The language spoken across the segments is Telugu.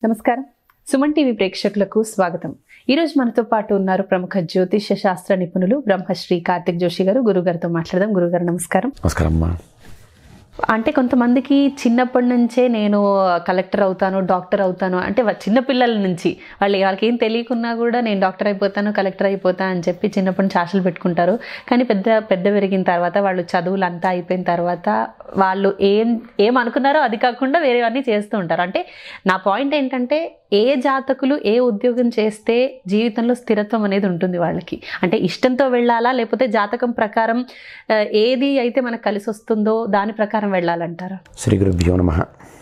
నమస్కారం సుమన్ టీవీ ప్రేక్షకులకు స్వాగతం ఈ రోజు మనతో పాటు ఉన్నారు ప్రముఖ జ్యోతిష్య శాస్త్ర నిపుణులు బ్రహ్మశ్రీ కార్తిక్ జోషి గారు గురుగారితో మాట్లాడదాం గురుగారు నమస్కారం నమస్కారం అమ్మా అంటే కొంతమందికి చిన్నప్పటి నుంచే నేను కలెక్టర్ అవుతాను డాక్టర్ అవుతాను అంటే వా- చిన్న పిల్లల నుంచి వాళ్ళు వాళ్ళకి ఏం తెలియకున్నా కూడా నేను డాక్టర్ అయిపోతాను కలెక్టర్ అయిపోతాను అని చెప్పి చిన్నప్పటి నుంచి ఆశలు పెట్టుకుంటారు కానీ పెద్ద పెద్ద పెరిగిన తర్వాత వాళ్ళు చదువులు అంతా అయిపోయిన తర్వాత వాళ్ళు ఏం ఏం అనుకున్నారో అది కాకుండా వేరేవన్నీ చేస్తూ ఉంటారు అంటే నా పాయింట్ ఏంటంటే ఏ జాతకులు ఏ ఉద్యోగం చేస్తే జీవితంలో స్థిరత్వం అనేది ఉంటుంది వాళ్ళకి అంటే ఇష్టంతో వెళ్ళాలా లేకపోతే జాతకం ప్రకారం ఆ, ఏది అయితే మనకు కలిసి వస్తుందో దాని ప్రకారం వెళ్ళాలంటారా శ్రీ గురుభ్యో నమ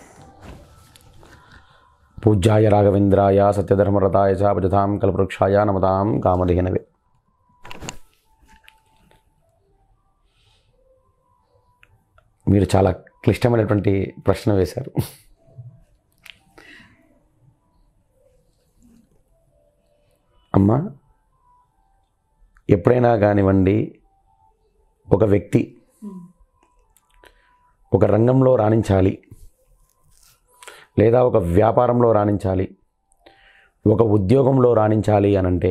పూజ్యాయ రాఘవేంద్రాయ సత్యధర్మరతాయ చ భజతాం కల్పవృక్షాయ నమతాం కామధేనవే మీరు చాలా క్లిష్టమైనటువంటి ప్రశ్న వేశారు అమ్మా ఎప్పుడైనా కానివ్వండి ఒక వ్యక్తి ఒక రంగంలో రాణించాలి లేదా ఒక వ్యాపారంలో రాణించాలి ఒక ఉద్యోగంలో రాణించాలి అని అంటే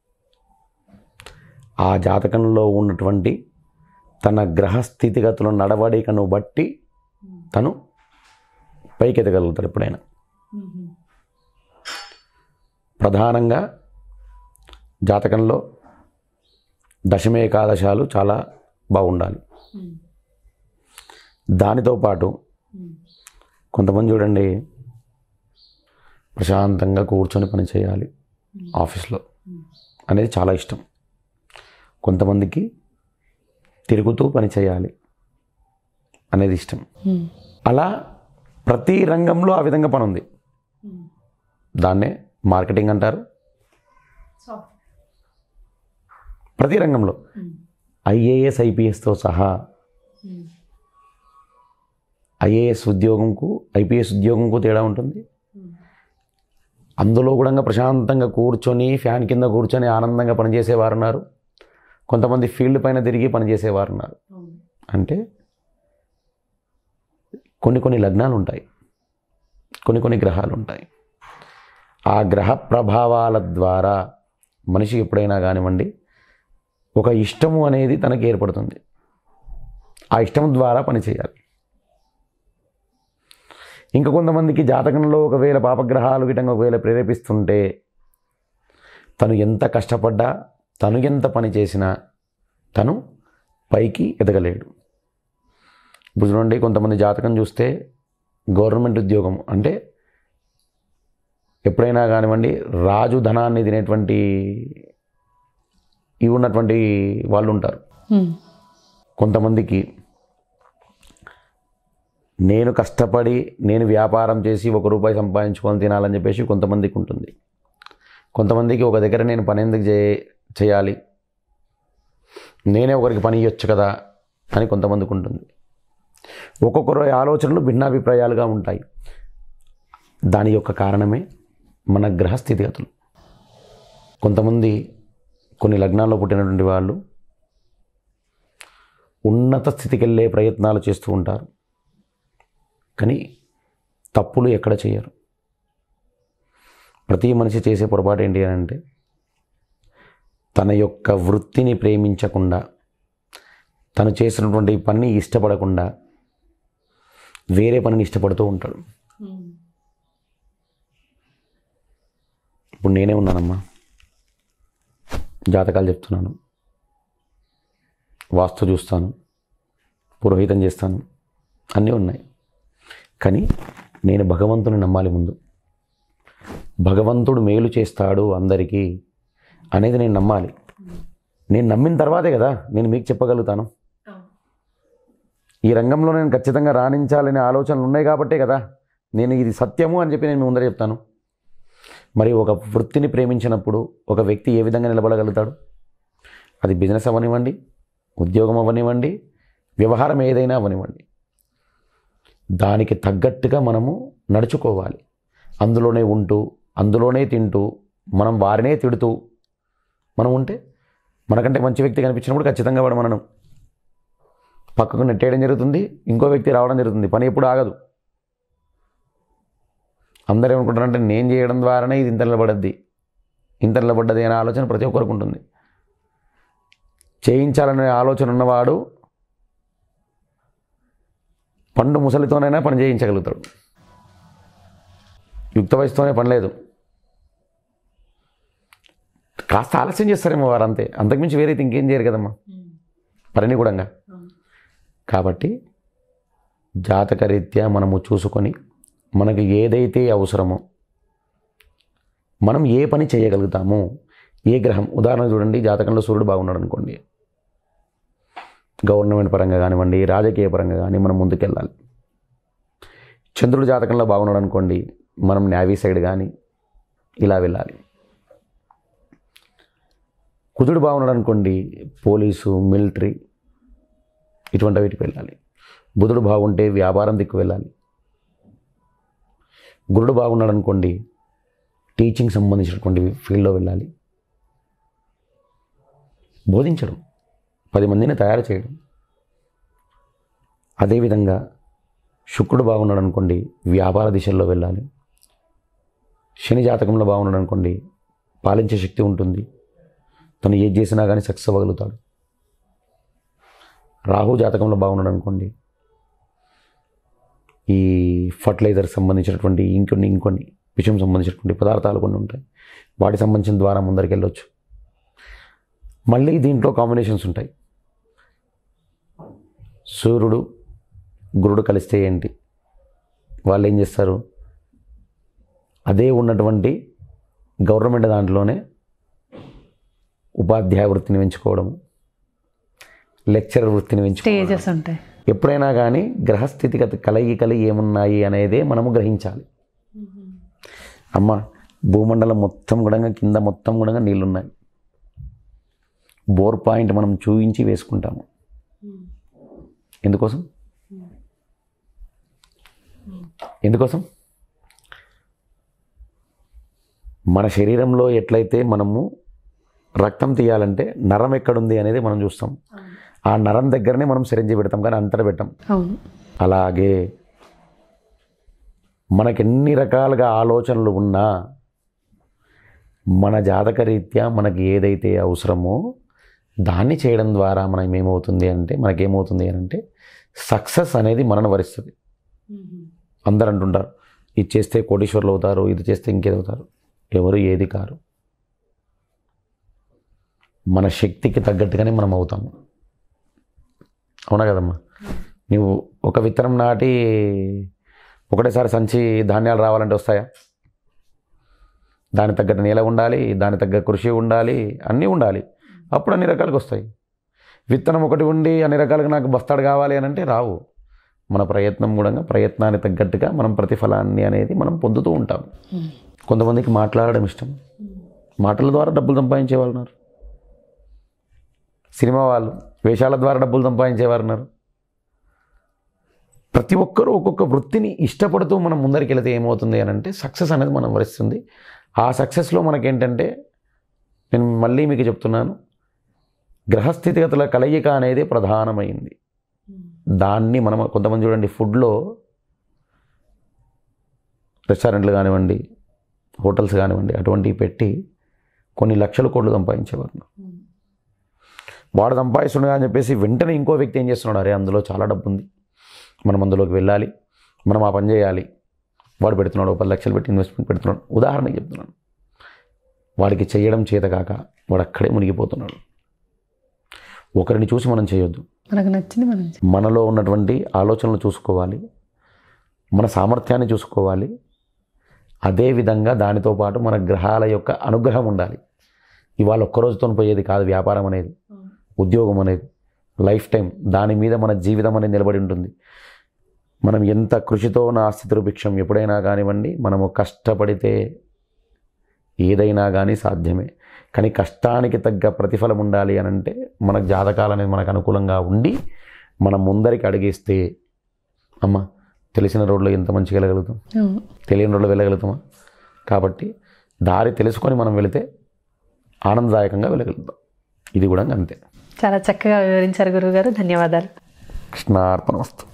ఆ జాతకంలో ఉన్నటువంటి తన గ్రహ స్థితిగతుల నడవడికను బట్టి తను పైకి ఎదగలుగుతాడు ఎప్పుడైనా ప్రధానంగా జాతకంలో దశమేకాదశాలు చాలా బాగుండాలి దానితో పాటు కొంతమంది చూడండి ప్రశాంతంగా కూర్చొని పని చేయాలి ఆఫీస్లో అనేది చాలా ఇష్టం కొంతమందికి తిరుగుతూ పని చేయాలి అనేది ఇష్టం అలా ప్రతి రంగంలో ఆ విధంగా పని ఉంది దాన్నే మార్కెటింగ్ అంటారు ప్రతి రంగంలో ఐఏఎస్ ఐపీఎస్తో సహా ఐఏఎస్ ఉద్యోగంకు ఐపీఎస్ ఉద్యోగంకు తేడా ఉంటుంది అందులో కూడా ప్రశాంతంగా కూర్చొని ఫ్యాన్ కింద కూర్చొని ఆనందంగా పనిచేసేవారు ఉన్నారు కొంతమంది ఫీల్డ్ పైన తిరిగి పనిచేసేవారు ఉన్నారు అంటే కొన్ని కొన్ని లగ్నాలు ఉంటాయి కొన్ని కొన్ని గ్రహాలు ఉంటాయి ఆ గ్రహ ప్రభావాల ద్వారా మనిషి ఎప్పుడైనా కానివ్వండి ఒక ఇష్టము అనేది తనకి ఏర్పడుతుంది ఆ ఇష్టం ద్వారా పని చేయాలి ఇంకా కొంతమందికి జాతకంలో ఒకవేళ పాపగ్రహాలు గిటంగా ఒకవేళ ప్రేరేపిస్తుంటే తను ఎంత కష్టపడ్డా తను ఎంత పని చేసినా తను పైకి ఎదగలేడు ఇప్పుడు చూడండి కొంతమంది జాతకం చూస్తే గవర్నమెంట్ ఉద్యోగం అంటే ఎప్పుడైనా కానివ్వండి రాజు ధనాన్ని తినేటువంటి ఇవి ఉన్నటువంటి వాళ్ళు ఉంటారు కొంతమందికి నేను కష్టపడి నేను వ్యాపారం చేసి ఒక రూపాయి సంపాదించుకొని తినాలని చెప్పేసి కొంతమందికి ఉంటుంది కొంతమందికి ఒక దగ్గర నేను పని ఎందుకు చే చేయాలి నేనే ఒకరికి పని ఇవ్వచ్చు కదా అని కొంతమందికి ఉంటుంది ఒక్కొక్కరు ఆలోచనలు భిన్నాభిప్రాయాలుగా ఉంటాయి దాని యొక్క కారణమే మన గ్రహ స్థితిగతులు కొంతమంది కొన్ని లగ్నాల్లో పుట్టినటువంటి వాళ్ళు ఉన్నత స్థితికి వెళ్ళే ప్రయత్నాలు చేస్తూ ఉంటారు కానీ తప్పులు ఎక్కడ చేయరు ప్రతి మనిషి చేసే పొరపాటు ఏంటి అని అంటే తన యొక్క వృత్తిని ప్రేమించకుండా తను చేసినటువంటి పనిని ఇష్టపడకుండా వేరే పనిని ఇష్టపడుతూ ఉంటాడు ఇప్పుడు నేనే ఉన్నానమ్మా జాతకాలు చెప్తున్నాను వాస్తు చూస్తాను పురోహితం చేస్తాను అన్నీ ఉన్నాయి కానీ నేను భగవంతుని నమ్మాలి ముందు భగవంతుడు మేలు చేస్తాడు అందరికీ అనేది నేను నమ్మాలి నేను నమ్మిన తర్వాతే కదా నేను మీకు చెప్పగలుగుతాను ఈ రంగంలో నేను ఖచ్చితంగా రాణించాలనే ఆలోచనలు ఉన్నాయి కాబట్టే కదా నేను ఇది సత్యము అని చెప్పి నేను మీ ముందర చెప్తాను మరి ఒక వృత్తిని ప్రేమించినప్పుడు ఒక వ్యక్తి ఏ విధంగా నిలబడగలుగుతాడు అది బిజినెస్ అవ్వనివ్వండి ఉద్యోగం అవ్వనివ్వండి వ్యవహారం ఏదైనా అవ్వనివ్వండి దానికి తగ్గట్టుగా మనము నడుచుకోవాలి అందులోనే ఉంటూ అందులోనే తింటూ మనం వారినే తిడుతూ మనం ఉంటే మనకంటే మంచి వ్యక్తి కనిపించినప్పుడు ఖచ్చితంగా వాడు మనను పక్కకు నెట్టేయడం జరుగుతుంది ఇంకో వ్యక్తి రావడం జరుగుతుంది పని ఎప్పుడు ఆగదు అందరూ ఏమనుకుంటారంటే నేను చేయడం ద్వారానే ఇది ఇంత నిలబడద్ది ఇంత నిలబడ్డది అనే ఆలోచన ప్రతి ఒక్కరికి ఉంటుంది చేయించాలనే ఆలోచన ఉన్నవాడు పండు ముసలితోనైనా పని చేయించగలుగుతాడు యుక్త వయసుతోనే పని లేదు కాస్త ఆలస్యం చేస్తారేమో వారు అంతే అంతకుమించి వేరైతే ఇంకేం చేయరు కదమ్మా పని కూడా కాబట్టి జాతకరీత్యా మనము చూసుకొని మనకు ఏదైతే అవసరమో మనం ఏ పని చేయగలుగుతాము ఏ గ్రహం ఉదాహరణ చూడండి జాతకంలో సూర్యుడు బాగున్నాడు అనుకోండి గవర్నమెంట్ పరంగా కానివ్వండి రాజకీయ పరంగా కానీ మనం ముందుకెళ్ళాలి చంద్రుడు జాతకంలో బాగున్నాడు అనుకోండి మనం నేవీ సైడ్ కానీ ఇలా వెళ్ళాలి కుజుడు బాగున్నాడు అనుకోండి పోలీసు మిలిటరీ ఇటువంటి వీటికి వెళ్ళాలి బుధుడు బాగుంటే వ్యాపారం దిక్కు వెళ్ళాలి గురుడు బాగున్నాడు అనుకోండి టీచింగ్ సంబంధించినటువంటి ఫీల్డ్లో వెళ్ళాలి బోధించడం పది మందిని తయారు చేయడం అదేవిధంగా శుక్రుడు బాగున్నాడు అనుకోండి వ్యాపార దిశల్లో వెళ్ళాలి శని జాతకంలో బాగున్నాడు అనుకోండి పాలించే శక్తి ఉంటుంది తను ఏది చేసినా కానీ సక్సెస్ అవ్వగలుగుతాడు రాహు జాతకంలో బాగున్నాడు అనుకోండి ఈ ఫర్టిలైజర్ సంబంధించినటువంటి ఇంకొన్ని ఇంకొన్ని విషయం సంబంధించినటువంటి పదార్థాలు కొన్ని ఉంటాయి వాటికి సంబంధించిన ద్వారా ముందరికి వెళ్ళొచ్చు మళ్ళీ దీంట్లో కాంబినేషన్స్ ఉంటాయి సూర్యుడు గురుడు కలిస్తే ఏంటి వాళ్ళు ఏం చేస్తారు అదే ఉన్నటువంటి గవర్నమెంట్ దాంట్లోనే ఉపాధ్యాయ వృత్తిని పెంచుకోవడము లెక్చరర్ వృత్తిని పెంచుకోవడం స్టేజెస్ ఉంటాయి ఎప్పుడైనా కానీ గ్రహస్థితిగతి కలయికలు ఏమున్నాయి అనేదే మనము గ్రహించాలి అమ్మ భూమండలం మొత్తం కూడా కింద మొత్తం కూడా నీళ్ళున్నాయి బోర్ పాయింట్ మనం చూపించి వేసుకుంటాము ఎందుకోసం ఎందుకోసం మన శరీరంలో ఎట్లయితే మనము రక్తం తీయాలంటే నరం ఎక్కడుంది అనేది మనం చూస్తాం ఆ నరం దగ్గరనే మనం సిరంజి పెడతాం కానీ అంతట పెట్టాం అవును అలాగే మనకి ఎన్ని రకాలుగా ఆలోచనలు ఉన్నా మన జాతక రీత్యా మనకి ఏదైతే అవసరమో దాన్ని చేయడం ద్వారా మనం ఏమవుతుంది అంటే మనకేమవుతుంది అని అంటే సక్సెస్ అనేది మనను వరిస్తుంది అందరు అంటుంటారు ఇది చేస్తే కోటీశ్వర్లు అవుతారు ఇది చేస్తే ఇంకేది అవుతారు ఎవరు ఏది కారు మన శక్తికి తగ్గట్టుగానే మనం అవుతాము అవునా కదమ్మా నువ్వు ఒక విత్తనం నాటి ఒకటేసారి సంచి ధాన్యాలు రావాలంటే వస్తాయా దాని తగ్గట్టు నేల ఉండాలి దాని తగ్గ కృషి ఉండాలి అన్నీ ఉండాలి అప్పుడు అన్ని రకాలుగా వస్తాయి విత్తనం ఒకటి ఉండి అన్ని రకాలుగా నాకు బస్తాడు కావాలి అని అంటే రావు మన ప్రయత్నం కూడా ప్రయత్నానికి తగ్గట్టుగా మనం ప్రతిఫలాన్ని అనేది మనం పొందుతూ ఉంటాం కొంతమందికి మాట్లాడడం ఇష్టం మాటల ద్వారా డబ్బులు సంపాదించే వాళ్ళు ఉన్నారు సినిమా వాళ్ళు వేషాల ద్వారా డబ్బులు సంపాదించేవారు ఉన్నారు ప్రతి ఒక్కరూ ఒక్కొక్క వృత్తిని ఇష్టపడుతూ మనం ముందరికి వెళితే ఏమవుతుంది అని అంటే సక్సెస్ అనేది మనం వరిస్తుంది ఆ సక్సెస్లో మనకేంటంటే నేను మళ్ళీ మీకు చెప్తున్నాను గ్రహస్థితిగతుల కలయిక అనేది ప్రధానమైంది దాన్ని మనం కొంతమంది చూడండి ఫుడ్లో రెస్టారెంట్లు కానివ్వండి హోటల్స్ కానివ్వండి అటువంటివి పెట్టి కొన్ని లక్షల కోట్లు సంపాదించేవారు వాడు సంపాదిస్తున్నాడు అని చెప్పేసి వెంటనే ఇంకో వ్యక్తి ఏం చేస్తున్నాడు అరే అందులో చాలా డబ్బు ఉంది మనం అందులోకి వెళ్ళాలి మనం ఆ పని చేయాలి వాడు పెడుతున్నాడు ఒక పది లక్షలు పెట్టి ఇన్వెస్ట్మెంట్ పెడుతున్నాడు ఉదాహరణకి చెప్తున్నాను వాడికి చేయడం చేత కాక వాడు అక్కడే మునిగిపోతున్నాడు ఒకరిని చూసి మనం చేయొద్దు మనకు నచ్చింది మనం చేయాలి. మనలో ఉన్నటువంటి ఆలోచనలు చూసుకోవాలి మన సామర్థ్యాన్ని చూసుకోవాలి అదేవిధంగా దానితో పాటు మన గ్రహాల యొక్క అనుగ్రహం ఉండాలి ఇవాళ ఒక్కరోజుతో పోయేది కాదు వ్యాపారం అనేది ఉద్యోగం అనేది లైఫ్ టైం దాని మీద మన జీవితం అనేది నిలబడి ఉంటుంది మనం ఎంత కృషితో నా స్థితి భిక్షం ఎప్పుడైనా కానివ్వండి మనము కష్టపడితే ఏదైనా కానీ సాధ్యమే కానీ కష్టానికి తగ్గ ప్రతిఫలం ఉండాలి అని అంటే మన జాతకాలు అనేది మనకు అనుకూలంగా ఉండి మనం ముందరికి అడిగేస్తే అమ్మ తెలిసిన రోడ్లో ఎంత మంచిగా వెళ్ళగలుగుతాం అవును. తెలియని రోడ్లో వెళ్ళగలుగుతామా కాబట్టి దారి తెలుసుకొని మనం వెళితే ఆనందదాయకంగా వెళ్ళగలుగుతాం ఇది కూడా అంతే చాలా చక్కగా వివరించారు గురువుగారు ధన్యవాదాలు కృష్ణార్పణ వస్తు